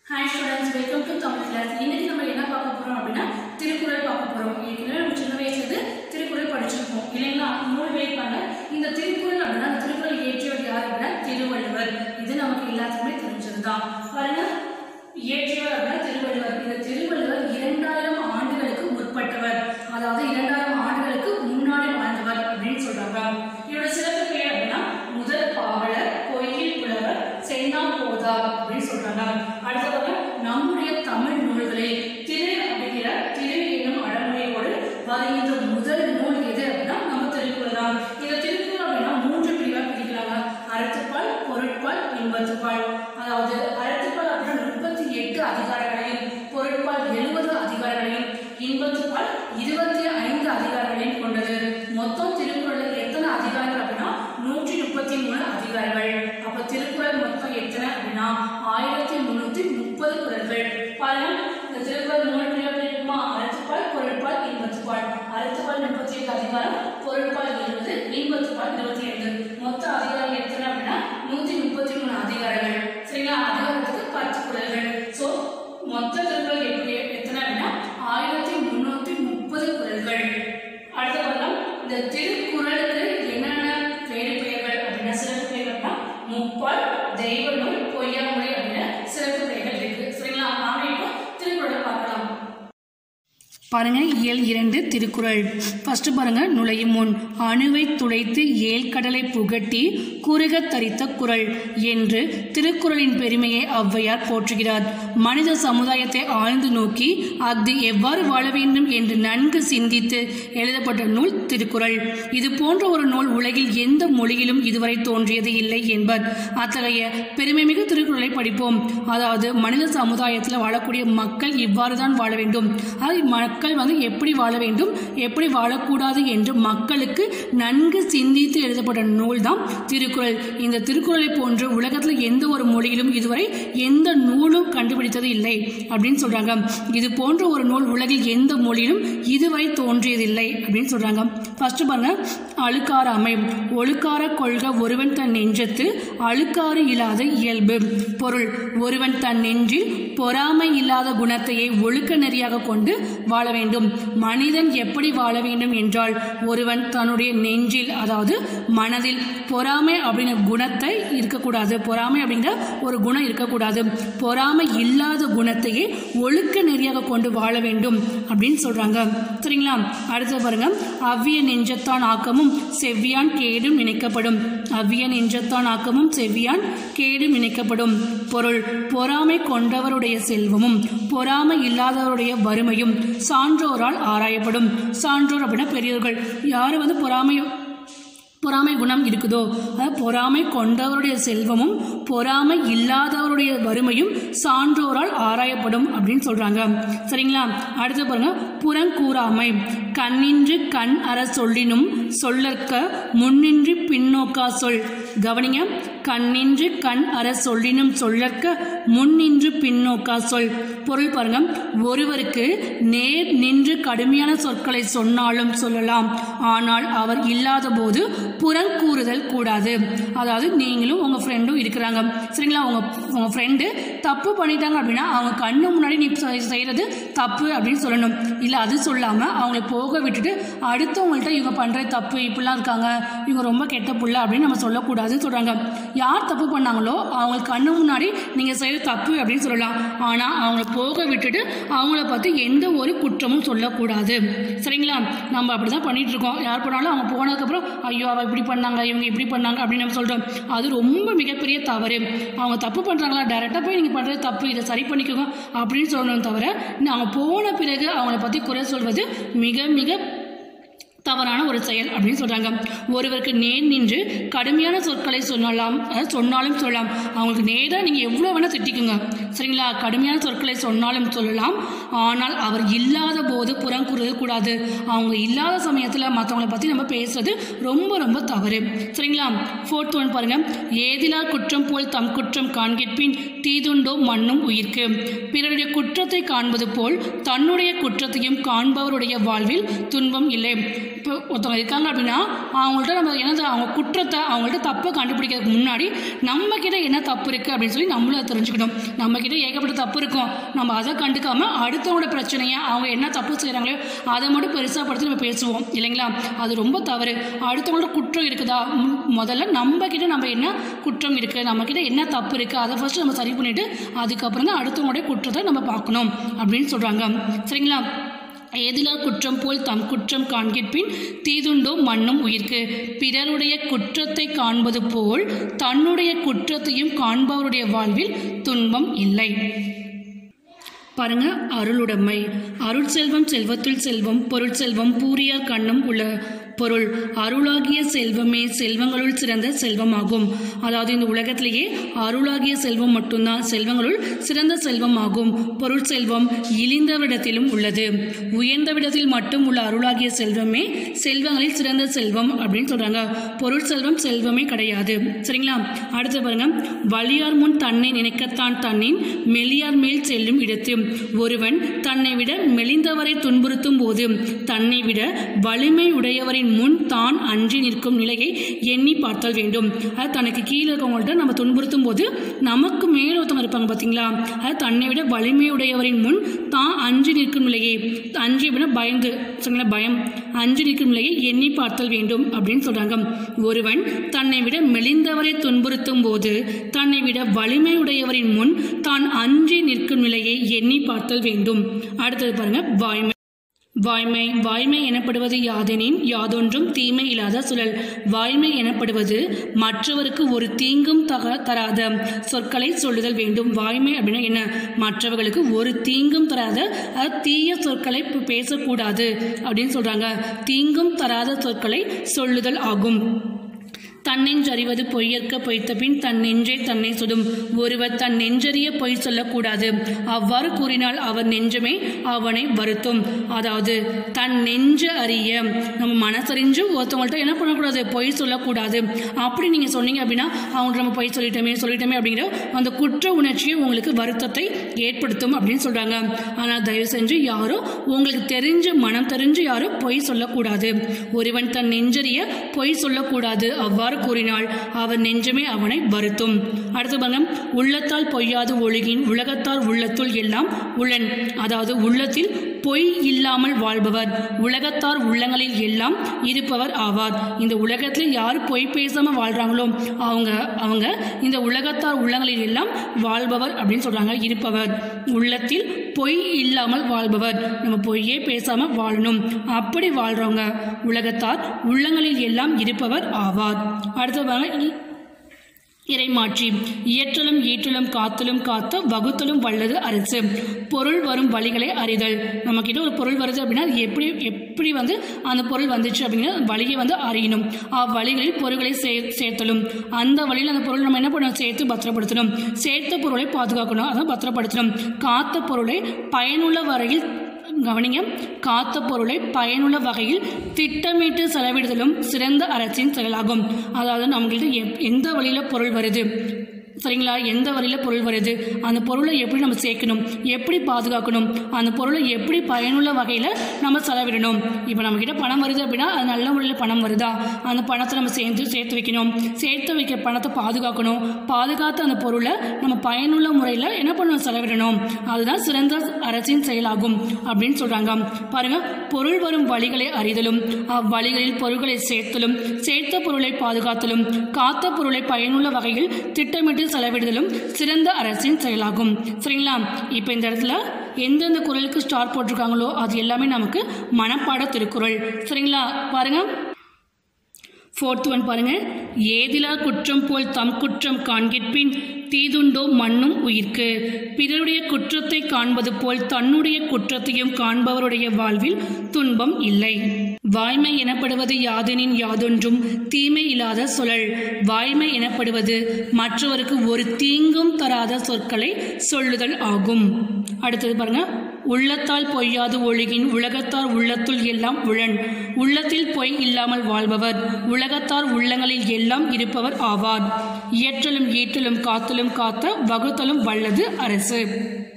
hi students welcome to Tamil class இன்னைக்கு நம்ம என்ன பார்க்க போறோம் அப்படின்னா திருக்குறள் பார்க்க போறோம் ஏற்கனவே நம்ம சின்ன வயசுல திருக்குறள் படிச்சிருப்போம் இல்லைங்களா நூல் வைப்பாங்க இந்த திருக்குறள் அப்படின்னா இந்த திருக்குறள் இயற்றியவர் யார் அப்படின்னா திருவள்ளுவர் இது நமக்கு எல்லாத்துக்குமே தெரிஞ்சதுதான் பாருங்க இயற்றியவர் அப்படின்னா திருவள்ளுவர் இந்த திருவள்ளுவர் இரண்டாயிரம் ஆண்டுகளுக்கு முற்பட்டவர் அதாவது இரண்டாயிரம் ஆண்டுகளுக்கு முன்னாடி வாழ்ந்தவர் அப்படின்னு சொல்றாங்க இவரோட சிறப்பு பெயர் அப்படின்னா முதல் பாவலர் பொய்யில் புலவர் சென்னா போதார் அப்படின்னு சொல்றாங்க அடுத்ததாக நம்முடைய தமிழ் நூல்களில் திரு அப்படிங்கிற திரு என்னும் அடமொழியோடு வருகின்ற முதல் நூல் எது அப்படின்னா நம்ம திருக்குறள் தான் இந்த திருக்குறள் அப்படின்னா மூன்று பிரிவாக பிரிக்கிறாங்க அறத்துப்பால் பொருட்பால் இன்பத்துப்பால் அதாவது அறத்துப்பால் அப்படின்னா முப்பத்தி எட்டு அதிகாரங்களையும் பொருட்பால் எழுபது அதிகாரங்களையும் இன்பத்துப்பால் இருபத்தி ஐந்து அதிகாரங்களையும் கொண்டது மொத்தம் திருக்குறளில் எத்தனை அதிகாரங்கள் அப்படின்னா நூற்றி முப்பத்தி மூணு அதிகாரங்கள் அப்ப திருக்குறள் மொத்தம் எத்தனை அப்படின்னா ஆயிரத்தி முன்னூத்தி முப்பது குறள்கள் பாருங்க இந்த திருக்குறள் மூணு பிரிவாக இருக்குமா அறத்துப்பால் பொருட்பால் இன்பத்துப்பால் அறத்துப்பால் முப்பத்தி எட்டு அதிகாரம் பொருட்பால் எழுபது இன்பத்துப்பால் இருபத்தி ஐந்து மொத்த அதிகாரம் எத்தனை அப்படின்னா நூத்தி முப்பத்தி மூணு அதிகாரங்கள் சரிங்களா அதிகாரத்துக்கு பத்து குறள்கள் ஸோ மொத்த திருக்குறள் எப்படி எத்தனை அப்படின்னா ஆயிரத்தி முன்னூத்தி முப்பது குறள்கள் அடுத்த பாருங்க இந்த திருக்குறளுக்கு என்னென்ன வேறு பெயர்கள் அப்படின்னா சிறப்பு பெயர்கள்னா முப்பால் தெய்வ நூல் பொய்யாமொழி அப்படின்னு சிறப்பு பெயர்கள் இருக்கு சரிங்களா நாம இப்போ திருக்குறளை பார்க்கலாம் பாருங்க இயல் இரண்டு திருக்குறள் ஃபர்ஸ்ட் பாருங்க நுழையும் முன் அணுவை துளைத்து ஏழ்கடலை புகட்டி குறுகத் தரித்த குறள் என்று திருக்குறளின் பெருமையை ஔவையார் போற்றுகிறார் மனித சமுதாயத்தை ஆழ்ந்து நோக்கி அது எவ்வாறு வாழ வேண்டும் என்று நன்கு சிந்தித்து எழுதப்பட்ட நூல் திருக்குறள் இது போன்ற ஒரு நூல் உலகில் எந்த மொழியிலும் இதுவரை தோன்றியது இல்லை என்பர் அத்தகைய பெருமைமிகு திருக்குறளை படிப்போம் அதாவது மனித சமுதாயத்தில் வாழக்கூடிய மக்கள் இவ்வாறு தான் வாழ வேண்டும் அது மக்கள் வந்து எப்படி வாழ வேண்டும் எப்படி வாழக்கூடாது என்று மக்களுக்கு நன்கு சிந்தித்து எழுதப்பட்ட நூல் தான் திருக்குறள் இந்த திருக்குறளை போன்று உலகத்தில் எந்த ஒரு மொழியிலும் இதுவரை எந்த நூலும் கண்டுபிடித்தது இல்லை அப்படின்னு சொல்றாங்க இது போன்ற ஒரு நூல் உலகில் எந்த மொழியிலும் இதுவரை தோன்றியதில்லை அப்படின்னு சொல்றாங்க ஃபர்ஸ்ட் பாருங்க அழுக்காராமை ஒழுக்கார கொள்க ஒருவன் தன் நெஞ்சத்து அழுக்காறு இல்லாத இயல்பு பொருள் ஒருவன் தன் நெஞ்சில் பொறாமை இல்லாத குணத்தையே ஒழுக்க நெறியாக கொண்டு வாழ வேண்டும் மனிதன் எப்படி வாழ வேண்டும் என்றால் ஒருவன் தன்னுடைய நெஞ்சில் அதாவது மனதில் பொறாமை அப்படிங்கிற குணத்தை இருக்கக்கூடாது பொறாமை அப்படிங்கிற ஒரு குணம் இருக்கக்கூடாது பொறாமை இல்லாத குணத்தையே ஒழுக்க நெறியாக கொண்டு வாழ வேண்டும் அப்படின்னு சொல்றாங்க சரிங்களா அடுத்து பாருங்க அவ்விய நெஞ்சத்தான் ஆக்கமும் செவ்வியான் கேடும் நினைக்கப்படும் அவ்விய நெஞ்சத்தான் ஆக்கமும் செவ்வியான் கேடும் நினைக்கப்படும் பொருள் பொறாமை கொண்டவருடைய செல்வமும் பொறாமை இல்லாதவருடைய வறுமையும் சான்றோரால் ஆராயப்படும் சான்றோர் அப்படின்னா பெரியவர்கள் யார் வந்து பொறாமை பொறாமை குணம் இருக்குதோ அதாவது பொறாமை கொண்டவருடைய செல்வமும் பொறாமை இல்லாதவருடைய வறுமையும் சான்றோரால் ஆராயப்படும் அப்படின்னு சொல்றாங்க சரிங்களா அடுத்து பாருங்க புறங்கூறாமை கண்ணின்று கண் அற சொல்லினும் சொல்லற்க முன்னின்று பின்னோக்கா சொல் கவனிங்க கண்ணின்று கண் அற சொல்லினும் சொல்லற்க முன்னின்று பின்னோக்கா சொல் பொருள் பாருங்க ஒருவருக்கு நேர் நின்று கடுமையான சொற்களை சொன்னாலும் சொல்லலாம் ஆனால் அவர் இல்லாத போது புறங்கூறுதல் கூடாது அதாவது நீங்களும் உங்க ஃப்ரெண்டும் இருக்கிறாங்க சரிங்களா உங்க உங்க ஃப்ரெண்டு தப்பு பண்ணிட்டாங்க அப்படின்னா அவங்க கண்ணு முன்னாடி நீ செ- செய்யறது தப்பு அப்படின்னு சொல்லணும் இல்லை அது சொல்லாம அவங்கள போக விட்டுட்டு அடுத்தவங்கள்ட்ட இவங்க பண்றது தப்பு இப்படிலாம் இருக்காங்க இவங்க ரொம்ப கெட்ட புள்ள அப்படின்னு நம்ம சொல்லக்கூடாதுன்னு சொல்றாங்க யார் தப்பு பண்ணாங்களோ அவங்க கண்ணு முன்னாடி நீங்க செய்யறது தப்பு அப்படின்னு சொல்லலாம் ஆனா அவங்கள போக விட்டுட்டு அவங்கள பத்தி எந்த ஒரு குற்றமும் சொல்லக்கூடாது சரிங்களா நம்ம அப்படிதான் பண்ணிட்டு இருக்கோம் யார் பண்ணாலும் அவங்க போனதுக்கப்புறம் ஐயோ அவ இப்படி பண்ணாங்க இவங்க இப்படி பண்ணாங்க அப்படின்னு நம்ம சொல்றோம் அது ரொம்ப மிகப்பெரிய தவறு அவங்க தப்பு பண்றாங்களா டைரக்டா போய் நீங்க பண்றது தப்பு இதை சரி பண்ணிக்கோங்க அப்படின்னு சொல்லணும் தவிர அவங்க போன பிறகு அவங்கள பத்தி குறை சொல்வது மிக மிக தவறான ஒரு செயல் அப்படின்னு சொல்றாங்க ஒருவருக்கு நேர் நின்று கடுமையான சொற்களை சொல்லலாம் அதாவது சொன்னாலும் சொல்லலாம் அவங்களுக்கு நேராக நீங்க எவ்வளோ வேணா திட்டிக்குங்க சரிங்களா கடுமையான சொற்களை சொன்னாலும் சொல்லலாம் ஆனால் அவர் இல்லாத போது புறம் கூறுறது கூடாது அவங்க இல்லாத சமயத்தில் மற்றவங்களை பற்றி நம்ம பேசுறது ரொம்ப ரொம்ப தவறு சரிங்களா ஃபோர்த் ஒன் பாருங்க ஏதிலார் குற்றம் போல் தம் குற்றம் காண்கிற்பின் தீதுண்டோ மண்ணும் உயிர்க்கு பிறருடைய குற்றத்தை காண்பது போல் தன்னுடைய குற்றத்தையும் காண்பவருடைய வாழ்வில் துன்பம் இல்லை இப்போ ஒருத்தவங்க இருக்காங்க அப்படின்னா அவங்கள்ட்ட நம்ம என்னது அவங்க குற்றத்தை அவங்கள்ட்ட தப்பை கண்டுபிடிக்கிறதுக்கு முன்னாடி நம்ம கிட்ட என்ன தப்பு இருக்குது அப்படின்னு சொல்லி நம்மளும் அதை தெரிஞ்சுக்கணும் நம்ம கிட்ட ஏகப்பட்ட தப்பு இருக்கும் நம்ம அதை கண்டுக்காம அடுத்தவங்களோட பிரச்சனையை அவங்க என்ன தப்பு செய்கிறாங்களோ அதை மட்டும் பெருசாக படுத்தி நம்ம பேசுவோம் இல்லைங்களா அது ரொம்ப தவறு அடுத்தவங்களோட குற்றம் இருக்குதா ம், முதல்ல நம்ம கிட்ட நம்ம என்ன குற்றம் இருக்குது நம்ம கிட்ட என்ன தப்பு இருக்குது அதை ஃபர்ஸ்ட் நம்ம சரி பண்ணிட்டு அதுக்கப்புறம் தான் அடுத்தவங்களுடைய குற்றத்தை நம்ம பார்க்கணும் அப்படின்னு சொல்கிறாங்க சரிங்களா ஏதிலார் குற்றம் போல் தம் குற்றம் காண்கிற்பின் தீதுண்டோ மண்ணும் உயிர்க்கு பிறருடைய குற்றத்தை காண்பது போல் தன்னுடைய குற்றத்தையும் காண்பவருடைய வாழ்வில் துன்பம் இல்லை பாருங்க அருளுடைமை அருள் செல்வம் செல்வத்துள் செல்வம் பொருள் செல்வம் பூரியார் கண்ணும் உள்ள பொருள் அருளாகிய செல்வமே செல்வங்களுள் சிறந்த செல்வமாகும் அதாவது இந்த உலகத்திலேயே அருளாகிய செல்வம் மட்டும்தான் செல்வங்களுள் சிறந்த செல்வமாகும் பொருள் செல்வம் இழிந்தவிடத்திலும் உள்ளது உயர்ந்தவிடத்தில் மட்டும் உள்ள அருளாகிய செல்வமே செல்வங்களில் சிறந்த செல்வம் அப்படின்னு சொல்றாங்க பொருள் செல்வம் செல்வமே கிடையாது சரிங்களா அடுத்து பாருங்க வலியார் முன் தன்னை நினைக்கத்தான் தன்னின் மெலியார் மேல் செல்லும் இடத்து ஒருவன் தன்னை விட மெலிந்தவரை துன்புறுத்தும் போது தன்னை விட வலிமை உடையவரின் முன் தான் அன்றி நிற்கும் நிலையை எண்ணி பார்த்தல் வேண்டும் அது தனக்கு கீழே இருக்கவங்கள்ட்ட நம்ம துன்புறுத்தும் போது நமக்கு மேல ஒருத்தவங்க இருப்பாங்க பார்த்தீங்களா அது தன்னை விட வலிமை உடையவரின் முன் தான் அஞ்சு நிற்கும் நிலையை அஞ்சு அப்படின்னா பயந்து சரிங்களா பயம் அஞ்சு நிற்கும் நிலையை எண்ணி பார்த்தல் வேண்டும் அப்படின்னு சொல்றாங்க ஒருவன் தன்னை விட மெலிந்தவரை துன்புறுத்தும் போது தன்னை விட வலிமை உடையவரின் முன் தான் அஞ்சி நிற்கும் நிலையை எண்ணி பார்த்தல் வேண்டும் அடுத்தது பாருங்க வாய்மை வாய்மை வாய்மை எனப்படுவது யாதெனின் யாதொன்றும் தீமை இல்லாத சுழல் வாய்மை எனப்படுவது மற்றவருக்கு ஒரு தீங்கும் தக தராத சொற்களை சொல்லுதல் வேண்டும் வாய்மை அப்படின்னா என்ன மற்றவர்களுக்கு ஒரு தீங்கும் தராத அதாவது தீய சொற்களை பே- பேசக்கூடாது அப்படின்னு சொல்றாங்க தீங்கும் தராத சொற்களை சொல்லுதல் ஆகும் தன்னெஞ்சறிவது பொய்யற்க பொய்த்த பின் தன் நெஞ்சே தன்னை சுடும் ஒருவர் தன் நெஞ்சறிய பொய் சொல்லக்கூடாது அவ்வாறு கூறினால் அவர் நெஞ்சமே அவனை வருத்தும் அதாவது தன் நெஞ்ச அறிய நம்ம மனசறிஞ்சு ஒருத்தவங்கள்ட்ட என்ன பண்ணக்கூடாது பொய் சொல்லக்கூடாது அப்படி நீங்க சொன்னீங்க அப்படின்னா அவங்க நம்ம பொய் சொல்லிட்டோமே சொல்லிட்டோமே அப்படிங்கிற அந்த குற்ற உணர்ச்சியை உங்களுக்கு வருத்தத்தை ஏற்படுத்தும் அப்படின்னு சொல்றாங்க ஆனால் தயவு செஞ்சு யாரும் உங்களுக்கு தெரிஞ்சு மனம் தெரிஞ்சு யாரும் பொய் சொல்லக்கூடாது ஒருவன் தன் நெஞ்சறிய பொய் சொல்லக்கூடாது அவ்வாறு கூறினால் அவன் நெஞ்சமே அவனை வருத்தும் அடுத்து பாருங்க உள்ளத்தால் பொய்யாது ஒழுகின் உலகத்தார் உள்ளத்துள் எல்லாம் உளன் அதாவது உள்ளத்தில் பொய் இல்லாமல் வாழ்பவர் உலகத்தார் உள்ளங்களில் எல்லாம் இருப்பவர் ஆவார் இந்த உலகத்தில் யார் பொய் பேசாம வாழ்றாங்களோ அவங்க அவங்க இந்த உலகத்தார் உள்ளங்களில் எல்லாம் வாழ்பவர் அப்படின்னு சொல்றாங்க இருப்பவர் உள்ளத்தில் பொய் இல்லாமல் வாழ்பவர் நம்ம பொய்யே பேசாம வாழணும் அப்படி வாழ்றவங்க உலகத்தார் உள்ளங்களில் எல்லாம் இருப்பவர் ஆவார் அடுத்தவங்க இறைமாற்றி இயற்றலும் ஈற்றலும் காத்தலும் காத்த வகுத்தலும் வல்லது அரசு பொருள் வரும் வழிகளை அறிதல் நம்மக்கிட்ட ஒரு பொருள் வருது அப்படின்னா அது எப்படி எப்படி வந்து அந்த பொருள் வந்துச்சு அப்படிங்கிற வழியை வந்து அறியணும் அவ்வழிகளில் பொருள்களை சே சேர்த்தலும் அந்த வழியில் அந்த பொருள் நம்ம என்ன பண்ணணும் சேர்த்து பத்திரப்படுத்தணும் சேர்த்த பொருளை பாதுகாக்கணும் அதான் பத்திரப்படுத்தணும் காத்த பொருளை பயனுள்ள வரையில் கவனிங்க காத்த பொருளை பயனுள்ள வகையில் திட்டமிட்டு செலவிடுதலும் சிறந்த அரசின் செயலாகும் அதாவது நம்மகிட்ட எப்- எந்த வழியில் பொருள் வருது சரிங்களா எந்த வழியில் பொருள் வருது அந்த பொருளை எப்படி நம்ம சேர்க்கணும் எப்படி பாதுகாக்கணும் அந்த பொருளை எப்படி பயனுள்ள வகையில் நம்ம செலவிடணும் இப்போ நம்மக்கிட்ட பணம் வருது அப்படின்னா அது நல்ல முறையில் பணம் வருதா அந்த பணத்தை நம்ம சேர்த்து சேர்த்து வைக்கணும் சேர்த்து வைக்க பணத்தை பாதுகாக்கணும் பாதுகாத்த அந்த பொருளை நம்ம பயனுள்ள முறையில் என்ன பண்ணணும் செலவிடணும் அதுதான் சிறந்த அரசின் செயலாகும் அப்படின்னு சொல்றாங்க பாருங்க பொருள் வரும் வழிகளை அறிதலும் அவ்வழிகளில் பொருள்களை சேர்த்தலும் சேர்த்த பொருளை பாதுகாத்தலும் காத்த பொருளை பயனுள்ள வகையில் திட்டமிட்டு செலவிடுதலும் சிறந்த அரசின் செயலாகும் சரிங்களா இப்போ இந்த இடத்துல எந்தெந்த குரலுக்கு ஸ்டார் போட்டிருக்காங்களோ அது எல்லாமே நமக்கு மனப்பாட திருக்குறள் சரிங்களா பாருங்க ஃபோர்த் ஒன் பாருங்க ஏதிலா குற்றம் போல் தம் குற்றம் காண்கிற்பின் தீதுண்டோ மண்ணும் உயிர்க்கு பிறருடைய குற்றத்தை காண்பது போல் தன்னுடைய குற்றத்தையும் காண்பவருடைய வாழ்வில் துன்பம் இல்லை வாய்மை எனப்படுவது யாதெனின் யாதொன்றும் தீமை இல்லாத சொலல் வாய்மை எனப்படுவது மற்றவருக்கு ஒரு தீங்கும் தராத சொற்களை சொல்லுதல் ஆகும் அடுத்தது பாருங்க உள்ளத்தால் பொய்யாது ஒழுகின் உலகத்தார் உள்ளத்துள் எல்லாம் உழன் உள்ளத்தில் பொய் இல்லாமல் வாழ்பவர் உலகத்தார் உள்ளங்களில் எல்லாம் இருப்பவர் ஆவார் இயற்றலும் ஈட்டலும் காத்தலும் காத்த வகுத்தலும் வல்லது அரசு